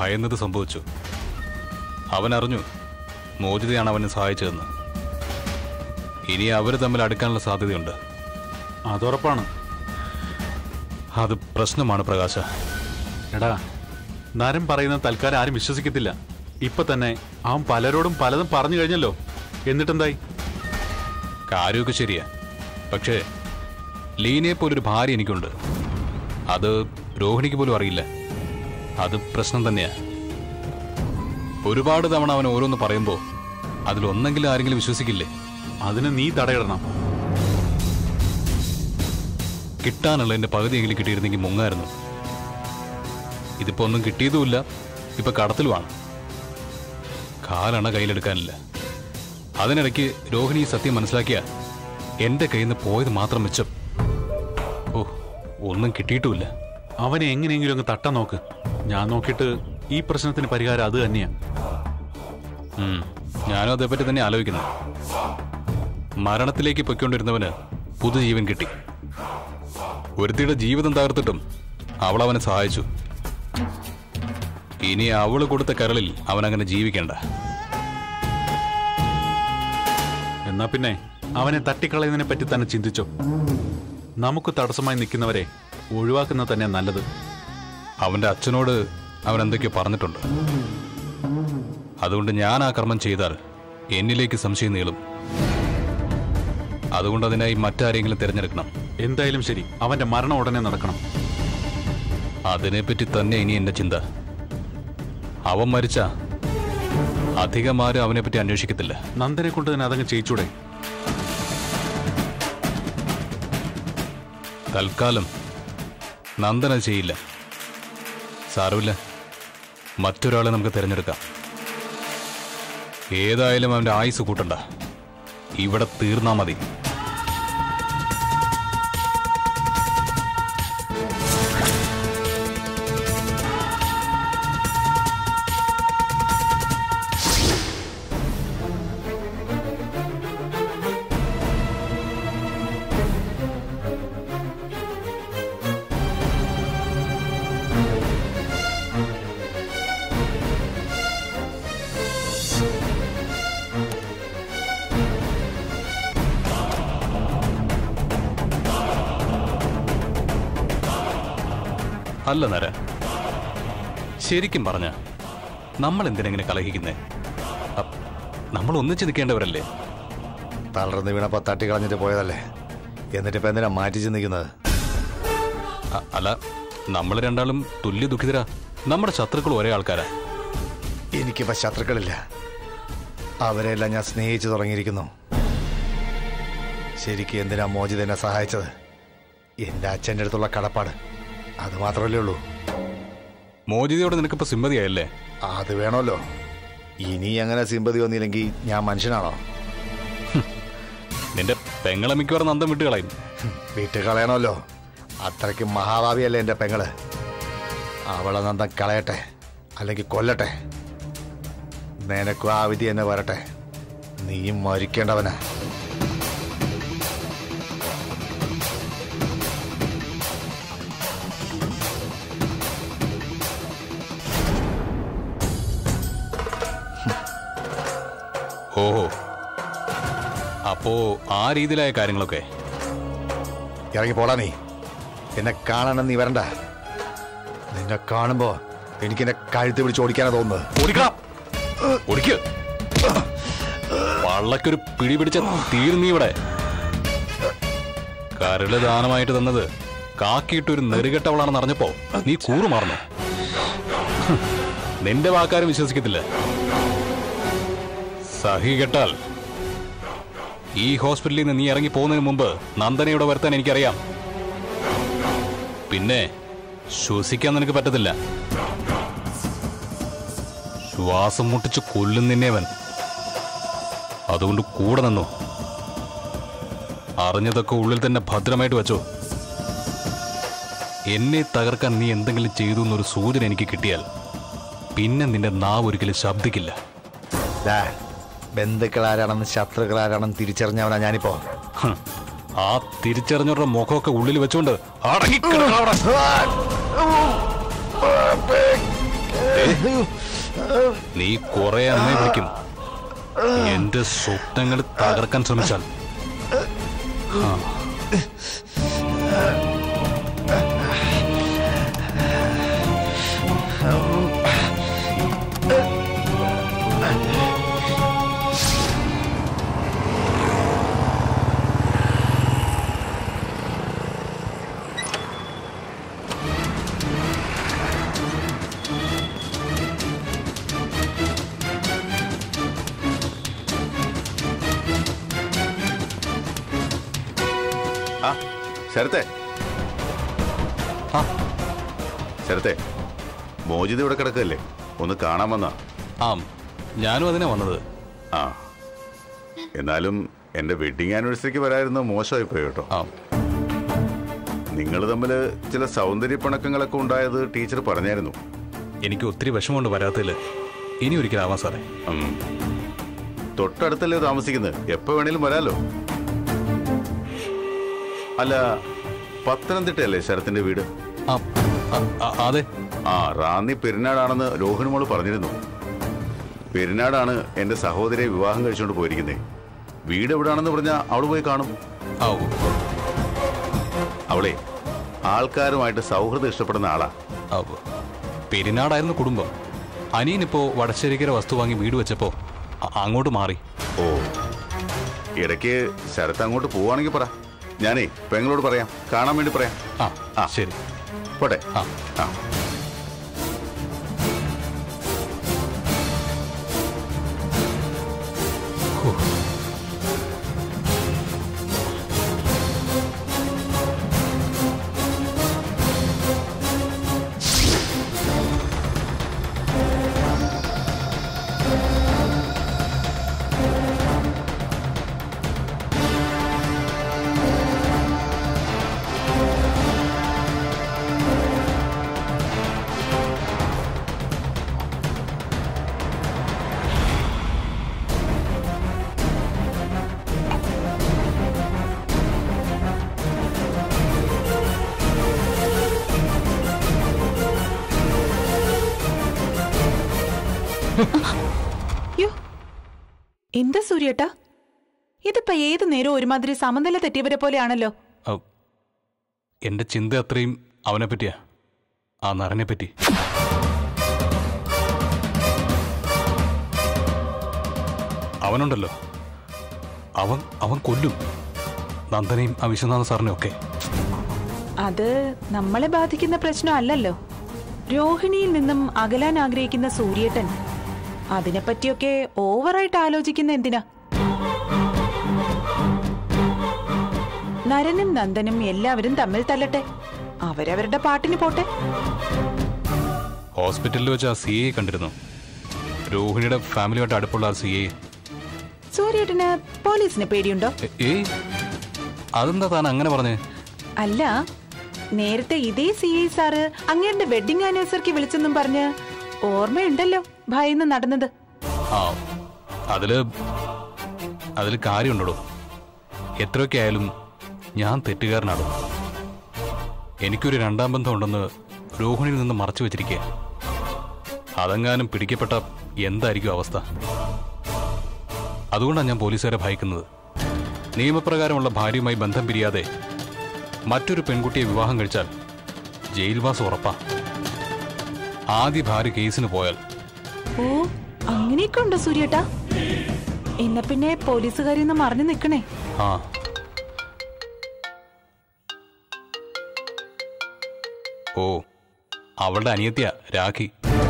ഭയന്നത് സംഭവിച്ചു അവൻ അറിഞ്ഞു മോചിതയാണ് അവനെ സഹായിച്ചതെന്ന് ഇനി അവർ തമ്മിൽ അടുക്കാനുള്ള സാധ്യതയുണ്ട് അതുറപ്പാണ് അത് പ്രശ്നമാണ് പ്രകാശ എടാ നരൻ പറയുന്ന തൽക്കാലം ആരും വിശ്വസിക്കത്തില്ല ഇപ്പൊ തന്നെ അവൻ പലരോടും പലതും പറഞ്ഞു കഴിഞ്ഞല്ലോ എന്നിട്ടെന്തായി കാര്യമൊക്കെ ശരിയാ പക്ഷേ ലീനയെ പോലൊരു ഭാര്യ എനിക്കുണ്ട് അത് രോഹിണിക്ക് പോലും അറിയില്ല അത് പ്രശ്നം തന്നെയാ ഒരുപാട് തവണ അവൻ ഓരോന്ന് പറയുമ്പോൾ അതിലൊന്നെങ്കിലും ആരെങ്കിലും വിശ്വസിക്കില്ലേ അതിന് നീ തടയിടണം കിട്ടാനുള്ള എന്റെ പകുതിയെങ്കിലും കിട്ടിയിരുന്നെങ്കിൽ മുങ്ങായിരുന്നു ഇതിപ്പോ ഒന്നും കിട്ടിയതുമില്ല ഇപ്പൊ കടത്തിലുമാണ് കാലണ കയ്യിലെടുക്കാനില്ല അതിനിടയ്ക്ക് രോഹിണി ഈ സത്യം മനസ്സിലാക്കിയ എന്റെ കയ്യിൽ നിന്ന് പോയത് മാത്രം മിച്ചം ഓ ഒന്നും കിട്ടിയിട്ടുമില്ല അവനെ എങ്ങനെയെങ്കിലും അങ്ങ് തട്ടാൻ നോക്ക് ഞാൻ നോക്കിയിട്ട് ഈ പ്രശ്നത്തിന് പരിഹാരം അത് തന്നെയാ ഉം, ഞാനും അതേപ്പറ്റി തന്നെ ആലോചിക്കുന്നു മരണത്തിലേക്ക് പൊയ്ക്കൊണ്ടിരുന്നവന് പുതുജീവൻ കിട്ടി ഒരുത്തിയുടെ ജീവിതം തകർത്തിട്ടും അവൾ അവനെ സഹായിച്ചു ഇനി അവള് കൊടുത്ത കരളിൽ അവൻ അങ്ങനെ ജീവിക്കേണ്ട എന്നാ പിന്നെ അവനെ തട്ടിക്കളയുന്നതിനെ പറ്റി തന്നെ ചിന്തിച്ചോ നമുക്ക് തടസ്സമായി നിൽക്കുന്നവരെ ഒഴിവാക്കുന്നത് തന്നെ നല്ലത് അവന്റെ അച്ഛനോട് അവൻ എന്തൊക്കെയോ പറഞ്ഞിട്ടുണ്ട് അതുകൊണ്ട് ഞാൻ ആ കർമ്മം ചെയ്താൽ എന്നിലേക്ക് സംശയം നീളും അതുകൊണ്ട് അതിനായി മറ്റാരെങ്കിലും തിരഞ്ഞെടുക്കണം എന്തായാലും ശരി അവന്റെ മരണം ഉടനെ നടക്കണം അതിനെപ്പറ്റി തന്നെ ഇനി എന്റെ ചിന്ത അവൻ മരിച്ച അധികം ആരും അവനെപ്പറ്റി അന്വേഷിക്കത്തില്ല നന്ദനെ കൊണ്ട് തന്നെ അതങ്ങ് ചെയ്യിച്ചൂടെ തൽക്കാലം നന്ദൻ അത് ചെയ്യില്ല സാരമില്ല മറ്റൊരാളെ നമുക്ക് തിരഞ്ഞെടുക്കാം ഏതായാലും അവന്റെ ആയുസ് കൂട്ടണ്ട ഇവിടെ തീർന്നാ മതി അല്ല നര ശരിക്കും പറഞ്ഞ നമ്മൾ എന്തിനെങ്ങനെ കലഹിക്കുന്നേ അപ്പ് നമ്മൾ ഒന്നിച്ച് നിൽക്കേണ്ടവരല്ലേ തളർന്ന് വീണപ്പോ തട്ടിക്കളഞ്ഞിട്ട് പോയതല്ലേ എന്നിട്ട് ഇപ്പൊ എന്തിനാ മാറ്റി ചിന്തിക്കുന്നത് അ- അല്ല നമ്മൾ രണ്ടാളും തുല്യ ദുഃഖിതരാ നമ്മുടെ ശത്രുക്കൾ ഒരേ ആൾക്കാരാ എനിക്കിപ്പോ ശത്രുക്കളില്ല അവരെല്ലാം ഞാൻ സ്നേഹിച്ചു തുടങ്ങിയിരിക്കുന്നു ശരിക്കും എന്തിനാ മോചിത് എന്നെ സഹായിച്ചത് എന്റെ അച്ഛൻ്റെ അടുത്തുള്ള കടപ്പാട് അത് മാത്രമല്ലേ ഉള്ളൂ മോചിതയോട് നിനക്കിപ്പോ സിമ്പതിയായല്ലേ അത് വേണമല്ലോ ഇനി അങ്ങനെ സിമ്പതി വന്നില്ലെങ്കിൽ ഞാൻ മനുഷ്യനാണോ നിന്റെ പെങ്ങളെ മിക്കവാറും നന്ദം വിട്ട് കളയും വിട്ട് കളയണമല്ലോ അത്രയ്ക്ക് മഹാഭാവിയല്ലേ എൻ്റെ പെങ്ങള് അവളെ നന്ദം കളയട്ടെ അല്ലെങ്കിൽ കൊല്ലട്ടെ നിനക്കും ആ വിധി എന്നെ വരട്ടെ നീയും മരിക്കേണ്ടവനാ ഓഹോ അപ്പോ ആ രീതിയിലായ കാര്യങ്ങളൊക്കെ ഇറങ്ങി പോടാ നീ എന്നെ കാണണം നീ വരണ്ട നിന്നെ കാണുമ്പോ എനിക്ക് എന്നെ കഴുത്ത് പിടിച്ച് ഓടിക്കാനാ തോന്നുന്നത് ഓടിക്കണം ഓടിക്ക് വള്ളക്കൊരു പിടി പിടിച്ച തീർന്നീ ഇവിടെ കരള് ദാനമായിട്ട് തന്നത് കാക്കിയിട്ടൊരു നെറുകെട്ടവളാണെന്ന് അറിഞ്ഞപ്പോ നീ കൂറുമാറന്നു ഹ്, നിന്റെ വാക്കാരും വിശ്വസിക്കത്തില്ല സഹി കെട്ടാൽ ഈ ഹോസ്പിറ്റലിൽ നിന്ന് നീ ഇറങ്ങി പോകുന്നതിന് മുമ്പ് നന്ദനയുടെ വരുത്താൻ എനിക്കറിയാം പിന്നെ ശ്വസിക്കാൻ നിനക്ക് പറ്റത്തില്ല ശ്വാസം മുട്ടിച്ച് കൊല്ലും നിന്നേവൻ അതുകൊണ്ട് കൂടെ നിന്നു അറിഞ്ഞതൊക്കെ ഉള്ളിൽ തന്നെ ഭദ്രമായിട്ട് വെച്ചോ എന്നെ തകർക്കാൻ നീ എന്തെങ്കിലും ചെയ്തു എന്നൊരു സൂചന എനിക്ക് കിട്ടിയാൽ പിന്നെ നിന്റെ നാവ് ഒരിക്കലും ശബ്ദിക്കില്ല ദാ, ബന്ധുക്കളാരാണെന്ന് ശത്രുക്കളാരാണെന്ന് തിരിച്ചറിഞ്ഞവനാ ഞാനിപ്പോ ഹ്, ആ തിരിച്ചറിഞ്ഞവരുടെ മുഖമൊക്കെ ഉള്ളിൽ വെച്ചോണ്ട് അടങ്ങിക്കിടക്കണം അവിടെ. ഏ, നീ കുറെ അമ്മയെ വിളിക്കും എന്റെ സ്വപ്നങ്ങൾ തകർക്കാൻ ശ്രമിച്ചാൽ ആ. ആ ശരത്തെ ആ. ശരത്തെ മോചിത ഇവിടെ കിടക്കല്ലേ ഒന്ന് കാണാൻ വന്നാ ആ ഞാനും അതിനാ വന്നത് ആ എന്നാലും എന്റെ വെഡിങ് ആനിവേഴ്സറിക്ക് വരായിരുന്ന മോശമായി പോയി കേട്ടോ ആ നിങ്ങൾ തമ്മിൽ ചില സൗന്ദര്യ പിണക്കങ്ങളൊക്കെ ഉണ്ടായത് ടീച്ചർ പറഞ്ഞായിരുന്നു എനിക്ക് ഒത്തിരി വിഷമമുണ്ട് വരാത്തതിൽ ഇനി ഒരിക്കലാവാം സാറേ ഉം. തൊട്ടടുത്തല്ലേ താമസിക്കുന്നത് എപ്പോ വേണേലും വരാലോ അല്ല പത്തനംതിട്ടയല്ലേ ശരത്തിന്റെ വീട് ആ ആ, ആ, അതെ ആ റാന്നി പെരുന്നാടാണെന്ന് രോഹിണി മോള് പറഞ്ഞിരുന്നു പെരുന്നാടാണ് എന്റെ സഹോദരിയെ വിവാഹം കഴിച്ചുകൊണ്ട് പോയിരിക്കുന്നത് വീട് എവിടാണെന്ന് പറഞ്ഞാൽ അവള് പോയി കാണും ആ ഓ, അവളെ ആൾക്കാരുമായിട്ട് സൗഹൃദം ഇഷ്ടപ്പെടുന്ന ആളാ ആ, ഓ. പെരിനാടായിരുന്നു കുടുംബം അനിയനിപ്പോ വടശ്ശേരിക്കര വസ്തു വാങ്ങി വീട് വെച്ചപ്പോ അ- അങ്ങോട്ട് മാറി ഓ ഇടയ്ക്ക് ശരത്ത് അങ്ങോട്ട് പോവാണെങ്കിൽ പറ ഞാനേ പെങ്ങളോട് പറയാം കാണാൻ വേണ്ടി പറയാം ആ ആ. ശരി പോട്ടെ ആ ആ ഹോ. യ്യോ. എന്താ സൂര്യേട്ടാ ഇതിപ്പോ ഏത് നേരം ഒരുമാതിരി സമനില തെറ്റിയവരെ പോലെയാണല്ലോ ഔ. എന്റെ ചിന്ത അത്രയും അവനെ പറ്റിയാ ആ നരനെ പറ്റി അവനുണ്ടല്ലോ അവൻ അവൻ കൊല്ലും നന്ദനെയും ആ വിശ്വനാഥ സാറിനെയും ഒക്കെ അത് നമ്മളെ ബാധിക്കുന്ന പ്രശ്നം അല്ലല്ലോ രോഹിണിയിൽ നിന്നും അകലാൻ ആഗ്രഹിക്കുന്ന സൂര്യേട്ടൻ അതിനെപ്പറ്റിയൊക്കെ ഓവറായിട്ട് ആലോചിക്കുന്ന എന്തിനാ നരനും നന്ദനും എല്ലാവരും തമ്മിൽ തല്ലട്ടെ അവരവരുടെ പാട്ടിന് പോട്ടെ ഹോസ്പിറ്റലിൽ വെച്ച് ആ സി എ കണ്ടിരുന്നു രോഹിണിയുടെ ഫാമിലിയുമായിട്ട് അടുപ്പുള്ള ആ സി എ സൂര്യേട്ടന് പോലീസിന് പേടിയുണ്ടോ ഏയ് അതെന്താ താൻ അങ്ങനെ പറഞ്ഞേ അല്ല നേരത്തെ ഇതേ സി ഐ സാറ് അങ്ങേരുടെ വെഡിങ് ആനിവേഴ്സറിക്ക് വിളിച്ചെന്നും പറഞ്ഞ് ഓർമ്മയുണ്ടല്ലോ ഭയന്ന് നടന്നത് ആ അതില് അതിൽ കാര്യമുണ്ടോ എത്രയൊക്കെ ആയാലും ഞാൻ തെറ്റുകാരനാണ് എനിക്കൊരു രണ്ടാം ബന്ധം ഉണ്ടെന്ന് രോഹിണിയിൽ നിന്ന് മറച്ചു വെച്ചിരിക്കുക അതെങ്ങാനും പിടിക്കപ്പെട്ട എന്തായിരിക്കും അവസ്ഥ അതുകൊണ്ടാണ് ഞാൻ പോലീസുകാരെ ഭയക്കുന്നത് നിയമപ്രകാരമുള്ള ഭാര്യയുമായി ബന്ധം പിരിയാതെ മറ്റൊരു പെൺകുട്ടിയെ വിവാഹം കഴിച്ചാൽ ജയിൽവാസം ഉറപ്പാ ആദ്യ ഭാര്യ കേസിന് പോയാൽ ഓ അങ്ങനെയൊക്കെ ഉണ്ടോ സൂര്യേട്ടാ എന്നാ പിന്നെ പോലീസുകാരിൽ നിന്ന് മറിഞ്ഞു നിൽക്കണേ ആ ഓ അവളുടെ അനിയത്തിയ രാഖി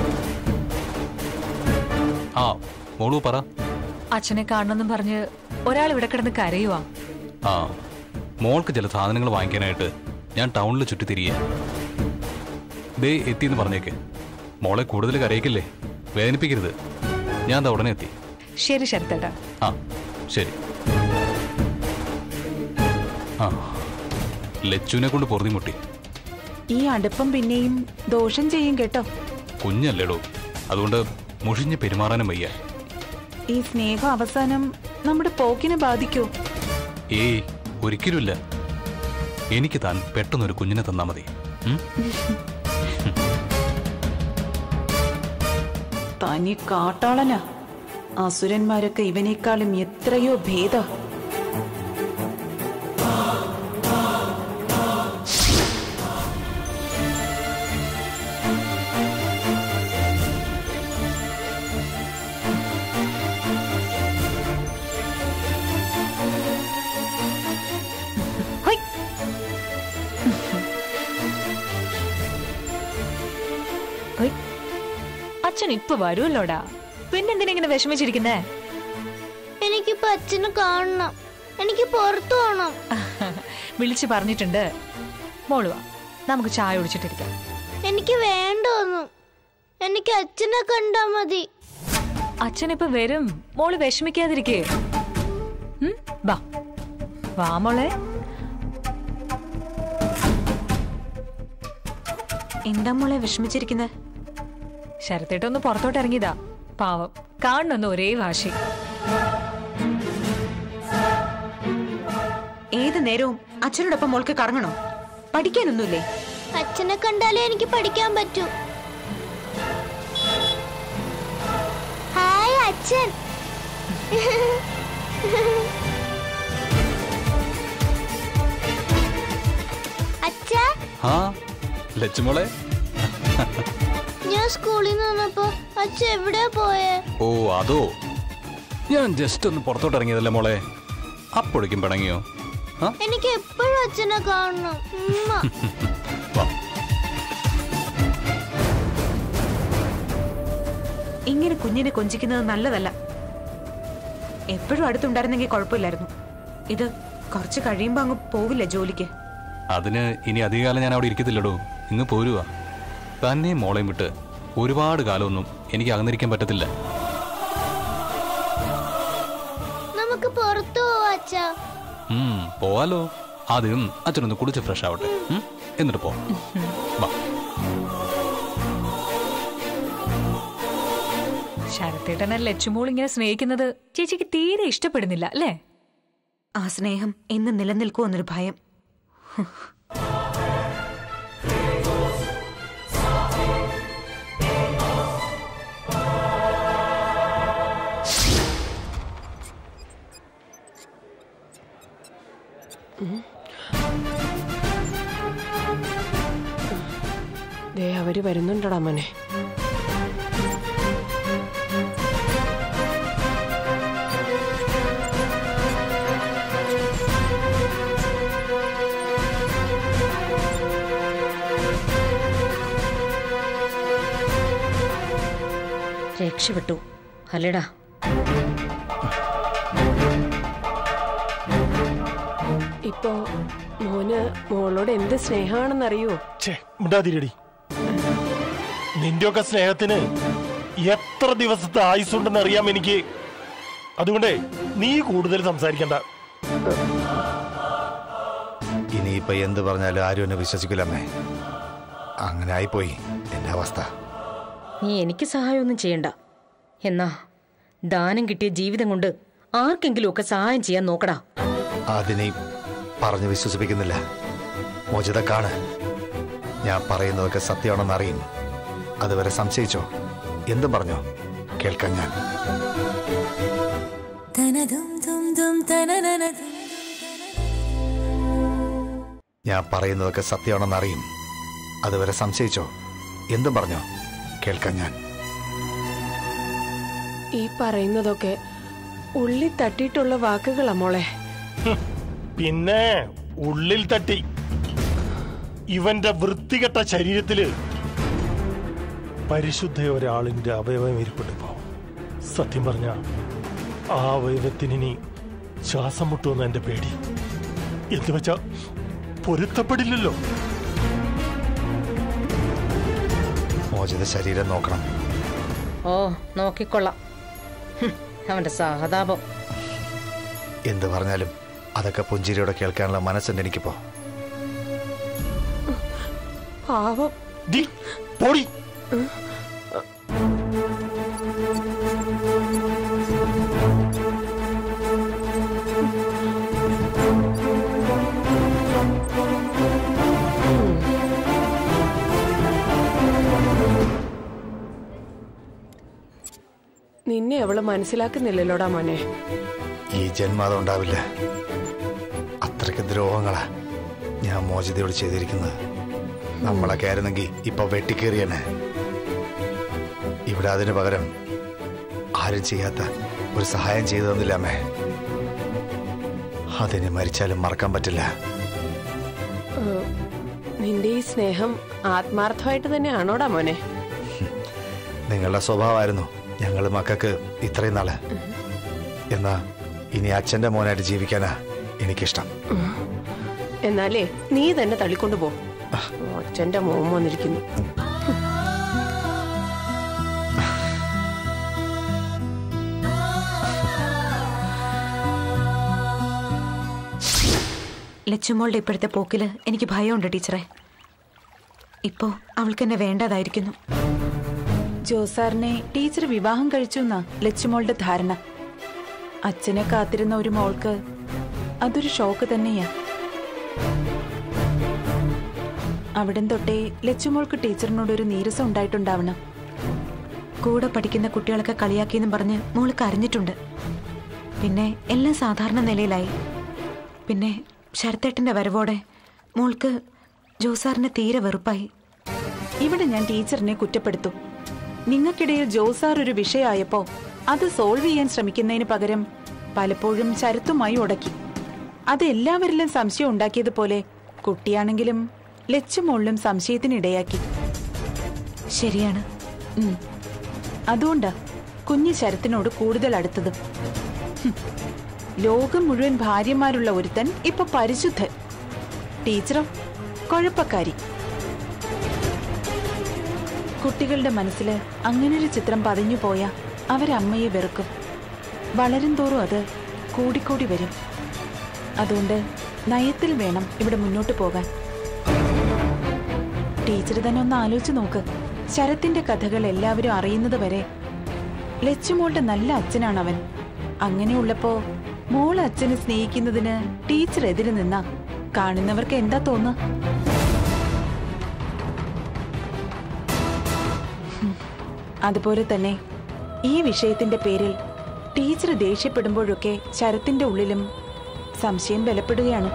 ആ മോളു പറ അച്ഛനെ കാണണമെന്നും പറഞ്ഞ് ഒരാൾ ഇവിടെ കിടന്ന് കരയുവാ ആ മോൾക്ക് ചില സാധനങ്ങൾ വാങ്ങിക്കാനായിട്ട് ഞാൻ ടൗണിൽ ചുറ്റിത്തിരിയ ദേ എത്തിയെന്ന് പറഞ്ഞേക്ക് മോളെ കൂടുതൽ കരയിക്കില്ലേ വേദനിപ്പിക്കരുത് ഞാൻ ദാ ഉടനെ എത്തി ശരി ശരത്തേട്ടാ ആ ശരി ആ ലച്ചുവിനെ കൊണ്ട് പൊറുതിമുട്ടി ഈ അടുപ്പം പിന്നെയും ദോഷം ചെയ്യും കേട്ടോ കുഞ്ഞല്ലേടോ അതുകൊണ്ട് മുഷിഞ്ഞ് പെരുമാറാനും വയ്യ ഈ സ്നേഹം അവസാനം നമ്മുടെ പോക്കിനെ ബാധിക്കോ ഏയ് ഒരിക്കലുമില്ല എനിക്ക് താൻ പെട്ടെന്നൊരു കുഞ്ഞിനെ തന്നാ മതി ഉം? തനി കാട്ടാളനാ അസുരന്മാരൊക്കെ ഇവനേക്കാളും എത്രയോ ഭേദ ഹൊയ്. ഹൊയ്. അച്ഛൻ ഇപ്പൊ വരുമല്ലോടാ പിന്നെന്തിനാ ഇങ്ങനെ വിഷമിച്ചിരിക്കുന്നേ എനിക്കിപ്പോ അച്ഛനെ കാണണം എനിക്ക് പുറത്തു പോകണം വിളിച്ചു പറഞ്ഞിട്ടുണ്ട് മോള് വാ നമുക്ക് ചായ ഒടിച്ചിട്ടിരിക്കാം എനിക്ക് വേണ്ടോന്നും എനിക്ക് അച്ഛനെ കണ്ടാ മതി അച്ഛൻ ഇപ്പൊ വരും മോള് വിഷമിക്കാതിരിക്കേ ഉം, വാ വാ മോളെ എന്താ മോളെ വിഷമിച്ചിരിക്കുന്നത് ശരത്തേട്ടൊന്ന് പുറത്തോട്ട് ഇറങ്ങിയതാ പാവം കാണണമെന്ന് ഒരേ വാശി ഏത് നേരവും അച്ഛനോടൊപ്പം മോൾക്ക് കറങ്ങണോ പഠിക്കാനൊന്നുമില്ലേ അച്ഛനെ കണ്ടാലേ എനിക്ക് പഠിക്കാൻ പറ്റൂ ഹായ് അച്ഛൻ അച്ഛാ ആ ലച്ചുമോളെ ഞാൻ സ്കൂളിൽ നിന്ന് വന്നപ്പോ അച്ഛൻ എവിടെയാ പോയേ ഓ അതോ ഞാൻ ജസ്റ്റ് ഒന്ന് പുറത്തോട്ട് ഇറങ്ങിയതല്ലേ മോളെ അപ്പോഴേക്കും പിണങ്ങിയോ ആ എനിക്ക് എപ്പോഴും അച്ഛനെ കാണണം ഉമ്മ വാ ഇങ്ങനെ കുഞ്ഞിനെ കൊഞ്ചിക്കുന്നത് നല്ലതല്ല എപ്പോഴും അടുത്തുണ്ടായിരുന്നെങ്കിൽ കുഴപ്പമില്ലായിരുന്നു ഇത് കുറച്ച് കഴിയുമ്പോ അങ്ങ് പോവില്ല ജോലിക്ക് അതിന് ഇനി അധികകാലം ഞാൻ അവിടെ ഇരിക്കത്തില്ലടോ ഇങ്ങ് പോരുവാ തന്നെ മോളെയും വിട്ട് ഒരുപാട് കാലമൊന്നും എനിക്ക് അകന്നിരിക്കാൻ പറ്റത്തില്ല നമുക്ക് പുറത്തു പോവാ അച്ഛാ ഉം, പോവാലോ ആദ്യം അച്ഛനൊന്ന് കുടിച്ച് ഫ്രഷ് ആവട്ടെ ഉം? എന്നിട്ട് പോ വാ ശരത്തേട്ടനെ ലച്ചുമോൾ ഇങ്ങനെ സ്നേഹിക്കുന്നത് ചേച്ചിക്ക് തീരെ ഇഷ്ടപ്പെടുന്നില്ല അല്ലേ ആ സ്നേഹം എന്ന് നിലനിൽക്കുമെന്നൊരു ഭയം ദേ അവര് വരുന്നുണ്ടടാ മോനെ രക്ഷപ്പെട്ടു അല്ലേടാ ഇപ്പോ മോന് മോളോട് എന്ത് സ്നേഹമാണെന്നറിയോ ഛേ മിണ്ടാതിരടി നിന്റെയൊക്കെ സ്നേഹത്തിന് എത്ര ദിവസത്തെ ആയുസുണ്ടെന്ന് അറിയാം എനിക്ക് അതുകൊണ്ടേ നീ കൂടുതൽ സംസാരിക്കണ്ട ഇനിയിപ്പോ എന്ത് പറഞ്ഞാലും ആരും എന്നെ വിശ്വസിക്കില്ലമ്മേ അങ്ങനെ ആയിപ്പോയി എന്റെ അവസ്ഥ നീ എനിക്ക് സഹായമൊന്നും ചെയ്യണ്ട എന്നാ ദാനം കിട്ടിയ ജീവിതം കൊണ്ട് ആർക്കെങ്കിലും ഒക്കെ സഹായം ചെയ്യാൻ നോക്കടാ അതിനെ പറഞ്ഞ് വിശ്വസിപ്പിക്കുന്നില്ല മോചിത കാണ് ഞാൻ പറയുന്നതൊക്കെ സത്യമാണെന്ന് അറിയും അതുവരെ സംശയിച്ചോ എന്തും പറഞ്ഞോ കേൾക്കാൻ ഞാൻ ഞാൻ പറയുന്നതൊക്കെ സത്യമാണെന്ന് അറിയും അതുവരെ സംശയിച്ചോ എന്തും പറഞ്ഞോ കേൾക്കാൻ ഞാൻ ഈ പറയുന്നതൊക്കെ ഉള്ളി തട്ടിയിട്ടുള്ള വാക്കുകളാ മോളെ ഹും, പിന്നെ ഉള്ളിൽ തട്ടി ഇവന്റെ വൃത്തികെട്ട ശരീരത്തില് പരിശുദ്ധ ഒരാളിന്റെ അവയവം ഇരിപ്പുണ്ട് ഇപ്പോ സത്യം പറഞ്ഞ ആ അവയവത്തിന് ഇനി ശ്വാസം മുട്ടുമെന്ന് എന്റെ പേടി എന്ന് വെച്ചാ പൊരുത്തപ്പെടില്ലല്ലോ മോചിത ശരീരം നോക്കണം ഓ നോക്കിക്കൊള്ളാം ഹും, അവന്റെ സഹതാപം എന്ത് പറഞ്ഞാലും അതൊക്കെ പുഞ്ചിരിയോടെ കേൾക്കാനുള്ള മനസ്സുണ്ട് എനിക്കിപ്പോ പാവം ഡി, പോടി നിന്നെ അവള് മനസ്സിലാക്കുന്നില്ലല്ലോടാ മോനെ ഈ ജന്മം ഉണ്ടാവില്ല അത്രയ്ക്ക് ദ്രോഹങ്ങളാ ഞാൻ മോചിതയോട് ചെയ്തിരിക്കുന്നത് നമ്മളൊക്കെ ആയിരുന്നെങ്കിൽ ഇപ്പൊ വെട്ടിക്കേറിയനെ ഇവിടെ അതിന് പകരം ആരും ചെയ്യാത്ത ഒരു സഹായം ചെയ്തു തന്നില്ല അമ്മേ അതിന് മരിച്ചാലും മറക്കാൻ പറ്റില്ല ഏ, നിന്റെ ഈ സ്നേഹം ആത്മാർത്ഥമായിട്ട് തന്നെയാണോടാ മോനെ നിങ്ങളുടെ സ്വഭാവമായിരുന്നു ഞങ്ങൾ മക്കൾക്ക് ഇത്രയും നാള് എന്നാ ഇനി അച്ഛന്റെ മോനായിട്ട് ജീവിക്കാനാ എനിക്കിഷ്ടം എന്നാലേ നീ തന്നെ തള്ളിക്കൊണ്ടു പോ അച്ഛന്റെ മോൻ വന്നിരിക്കുന്നു ലച്ചുമോളുടെ ഇപ്പോഴത്തെ പോക്കില് എനിക്ക് ഭയമുണ്ട് ടീച്ചറെ ഇപ്പോ അവൾക്ക് എന്നെ വേണ്ടതായിരിക്കുന്നു ജോസാറിനെ ടീച്ചർ വിവാഹം കഴിച്ചു എന്നാ ലച്ചുമോളുടെ ധാരണ അച്ഛനെ കാത്തിരുന്ന ഒരു മോൾക്ക് അതൊരു ഷോക്ക് തന്നെയാ അവിടം തൊട്ടേ ലച്ചുമോൾക്ക് ടീച്ചറിനോട് ഒരു നീരസം ഉണ്ടായിട്ടുണ്ടാവണം കൂടെ പഠിക്കുന്ന കുട്ടികളൊക്കെ കളിയാക്കിയെന്നും പറഞ്ഞ് മോള് കരഞ്ഞിട്ടുണ്ട് പിന്നെ എല്ലാം സാധാരണ നിലയിലായി പിന്നെ ശരത്തേട്ടന്റെ വരവോടെ മോൾക്ക് ജോസാറിനെ തീരെ വെറുപ്പായി ഇവിടെ ഞാൻ ടീച്ചറിനെ കുറ്റപ്പെടുത്തും നിങ്ങൾക്കിടയിൽ ജോസാർ ഒരു വിഷയമായപ്പോ അത് സോൾവ് ചെയ്യാൻ ശ്രമിക്കുന്നതിന് പകരം പലപ്പോഴും ശരത്തുമായി ഉടക്കി അത് എല്ലാവരിലും സംശയം ഉണ്ടാക്കിയതുപോലെ കുട്ടിയാണെങ്കിലും ലച്ചുമോളിലും സംശയത്തിനിടയാക്കി ശരിയാണ് ഉം. അതുകൊണ്ടാ കുഞ്ഞ് ശരത്തിനോട് കൂടുതൽ അടുത്തതും ഹും. ലോകം മുഴുവൻ ഭാര്യമാരുള്ള ഒരുത്തൻ ഇപ്പൊ പരിശുദ്ധൻ ടീച്ചറോ കുഴപ്പക്കാരി കുട്ടികളുടെ മനസ്സിൽ അങ്ങനൊരു ചിത്രം പതിഞ്ഞു പോയാ അവരമ്മയെ വെറുക്കും വളരും തോറും അത് കൂടിക്കൂടി വരും അതുകൊണ്ട് നയത്തിൽ വേണം ഇവിടെ മുന്നോട്ട് പോകാൻ ടീച്ചർ തന്നെ ഒന്ന് ആലോചിച്ച് നോക്ക് ശരത്തിന്റെ കഥകൾ എല്ലാവരും അറിയുന്നത് വരെ ലച്ചുമോളുടെ നല്ല അച്ഛനാണ് അവൻ അങ്ങനെയുള്ളപ്പോ മോൾ അച്ഛനെ സ്നേഹിക്കുന്നതിന് ടീച്ചർ എതിര് നിന്നാ കാണുന്നവർക്ക് എന്താ തോന്നുക ഹും. അതുപോലെ തന്നെ ഈ വിഷയത്തിന്റെ പേരിൽ ടീച്ചർ ദേഷ്യപ്പെടുമ്പോഴൊക്കെ ശരത്തിന്റെ ഉള്ളിലും സംശയം ബലപ്പെടുകയാണ്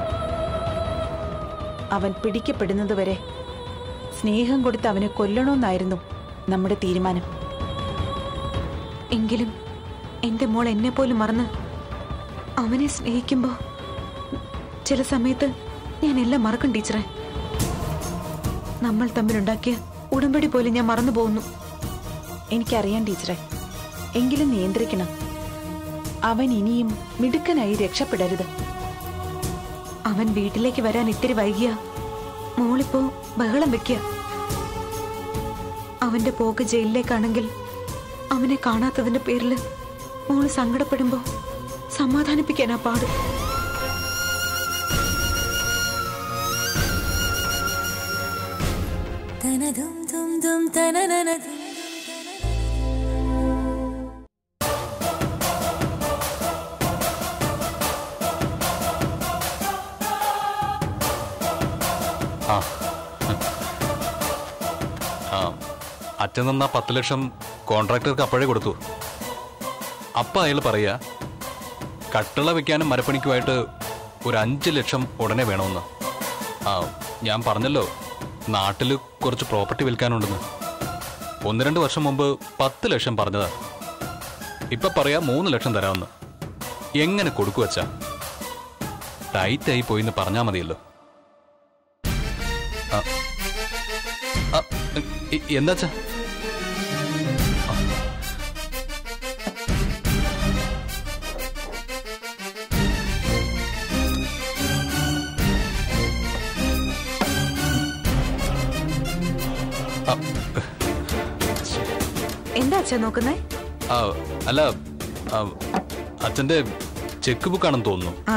അവൻ പിടിക്കപ്പെടുന്നതുവരെ സ്നേഹം കൊടുത്ത് അവനെ കൊല്ലണമെന്നായിരുന്നു നമ്മുടെ തീരുമാനം എങ്കിലും എന്റെ മോൾ എന്നെ പോലും മറന്ന് അവനെ സ്നേഹിക്കുമ്പോ ചില സമയത്ത് ഞാൻ എല്ലാം മറക്കും ടീച്ചറെ നമ്മൾ തമ്മിലുണ്ടാക്കിയ ഉടമ്പടി പോലും ഞാൻ മറന്നു പോകുന്നു എനിക്കറിയാം ടീച്ചറെ എങ്കിലും നിയന്ത്രിക്കണം അവൻ ഇനിയും മിടുക്കനായി രക്ഷപ്പെടരുത് അവൻ വീട്ടിലേക്ക് വരാൻ ഇത്തിരി വൈകിയ മോളിപ്പോ ബഹളം വെക്കുക അവന്റെ പോക്ക് ജയിലിലേക്കാണെങ്കിൽ അവനെ കാണാത്തതിന്റെ പേരിൽ മോള് സങ്കടപ്പെടുമ്പോ സമാധാനിപ്പിക്കാനാ പാട് ആ ആ അച്ഛൻ തന്ന പത്ത് ലക്ഷം കോൺട്രാക്ടർക്ക് അപ്പോഴേ കൊടുത്തു അപ്പ അയാൾ പറയാ കട്ടിള വെക്കാനും മരപ്പണിക്കുമായിട്ട് ഒരു അഞ്ച് ലക്ഷം ഉടനെ വേണമെന്ന് ആ ഞാൻ പറഞ്ഞല്ലോ നാട്ടിൽ കുറച്ച് പ്രോപ്പർട്ടി വിൽക്കാനുണ്ടെന്ന് ഒന്ന് രണ്ട് വർഷം മുമ്പ് പത്ത് ലക്ഷം പറഞ്ഞതാ ഇപ്പൊ പറയാ മൂന്ന് ലക്ഷം തരാമെന്ന് എങ്ങനെ കൊടുക്കുവച്ചാ ടൈറ്റായി പോയിന്ന് പറഞ്ഞാ മതിയല്ലോ ആ. ആ, എ- എന്താച്ചാ എന്താ അച്ഛാ നോക്കുന്നേ ആ, അല്ല ആ, അച്ഛന്റെ ചെക്ക് ബുക്കാണെന്ന് തോന്നുന്നു ആ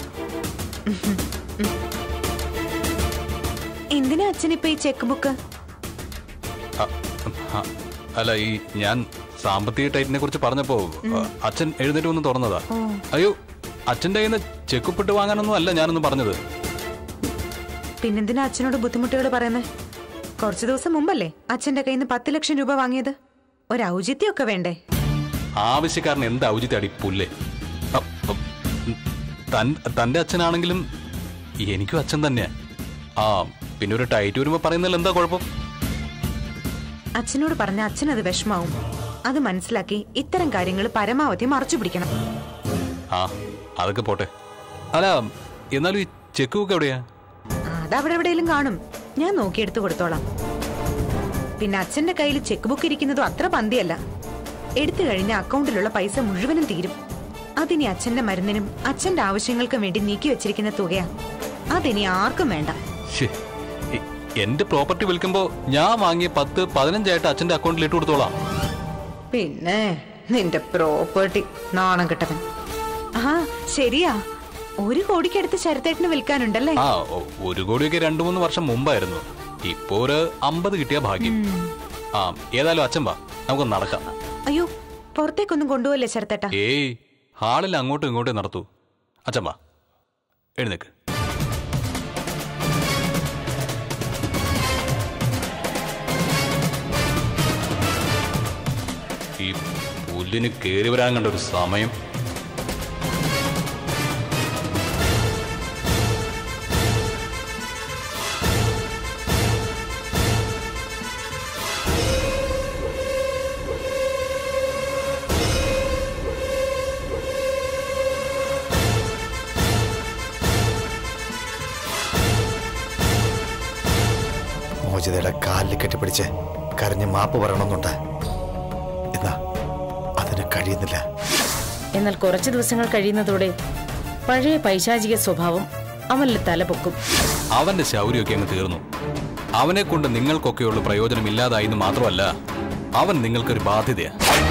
എന്തിനാ അച്ഛനിപ്പോ ഈ ചെക്ക് ബുക്ക് ആ, ആ, അല്ല ഈ ഞാൻ സാമ്പത്തിക ടൈറ്റിനെ കുറിച്ച് പറഞ്ഞപ്പോ ആ, അച്ഛൻ എഴുന്നേറ്റ് ഒന്ന് തുറന്നതാ അയ്യോ അച്ഛന്റെ കയ്യിൽ നിന്ന് ചെക്കുപ്പിട്ട് വാങ്ങാനൊന്നും അല്ല ഞാനൊന്ന് പറഞ്ഞത് പിന്നെന്തിനാ അച്ഛനോട് ബുദ്ധിമുട്ടുകൾ പറയുന്നത് കുറച്ചു ദിവസം മുമ്പല്ലേ അച്ഛന്റെ കയ്യിൽ നിന്ന് പത്ത് ലക്ഷം രൂപ വാങ്ങിയത് ഒരു ഔചിത്യമൊക്കെ വേണ്ടേ ആവശ്യക്കാരൻ എന്ത് ഔചിത്യാടി പുല്ല് അ- അ- തൻ- തന്റെ അച്ഛനാണെങ്കിലും എനിക്കും അച്ഛൻ തന്നെയാ ആ പിന്നെ ഒരു ടൈറ്റ് വരുമ്പോ പറയുന്നതിൽ എന്താ കുഴപ്പം അച്ഛനോട് പറഞ്ഞ അച്ഛനത് വിഷമാവും അത് മനസ്സിലാക്കി ഇത്തരം കാര്യങ്ങൾ പരമാവധി മറച്ചു പിടിക്കണം ആ അതൊക്കെ പോട്ടെ അല്ല എന്നാലും ഈ ചെക്ക് ബുക്ക് എവിടെയാ അത് അവിടെ എവിടെയെങ്കിലും കാണും ഞാൻ നോക്കിയെടുത്ത് കൊടുത്തോളാം പിന്നെ അച്ഛന്റെ കയ്യിൽ ചെക്ക് ബുക്ക് ഇരിക്കുന്നതും അത്ര പന്തിയല്ല എടുത്തു കഴിഞ്ഞ അക്കൗണ്ടിലുള്ള പൈസ മുഴുവനും തീരും അതിനി അച്ഛന്റെ മരുന്നിനും അച്ഛന്റെ ആവശ്യങ്ങൾക്കും വേണ്ടി നീക്കി വെച്ചിരിക്കുന്ന തുകയാ അതിനി ആർക്കും വേണ്ട ശ്ശേ, എ- എന്റെ പ്രോപ്പർട്ടി വിൽക്കുമ്പോ ഞാൻ വാങ്ങിയ പത്ത് പതിനഞ്ചായിട്ട് അച്ഛന്റെ അക്കൗണ്ടിൽ ഇട്ട് കൊടുത്തോളാം പിന്നെ നിന്റെ പ്രോപ്പർട്ടി നാണം കെട്ടവൻ ആ ശരിയാ ഒരു കോടിക്കടുത്ത് ശരത്തേട്ടന് വിൽക്കാനുണ്ടല്ലേ ആ ഒ- ഒരു കോടിയൊക്കെ രണ്ടു മൂന്ന് വർഷം മുമ്പായിരുന്നു ഇപ്പോ ഒരു അമ്പത് കിട്ടിയ ഭാഗ്യം ആ ഏതായാലും അച്ഛൻ വാ നമുക്ക് നടക്കാം അയ്യോ പുറത്തേക്കൊന്നും കൊണ്ടുപോകല്ലേ ശരത്തേട്ട ഏയ് ഹാളിൽ അങ്ങോട്ടും ഇങ്ങോട്ടും നടത്തൂ അച്ഛൻ വാ എഴുന്നേക്ക് ഈ പുല്ലിന് കേറി വരാൻ കണ്ട ഒരു സമയം മോചിതയുടെ കാലിൽ കെട്ടിപ്പിടിച്ച് കരഞ്ഞ് മാപ്പ് പറയണമെന്നുണ്ട് എന്നാ അതിന് കഴിയുന്നില്ല എന്നാൽ കുറച്ചു ദിവസങ്ങൾ കഴിയുന്നതോടെ പഴയ പൈശാചിക സ്വഭാവം അവനിൽ തലപൊക്കും അവന്റെ ശൗര്യമൊക്കെ അങ്ങ് തീർന്നു അവനെ കൊണ്ട് നിങ്ങൾക്കൊക്കെയുള്ള പ്രയോജനം ഇല്ലാതായി എന്ന് മാത്രമല്ല അവൻ നിങ്ങൾക്കൊരു ബാധ്യതയാണ്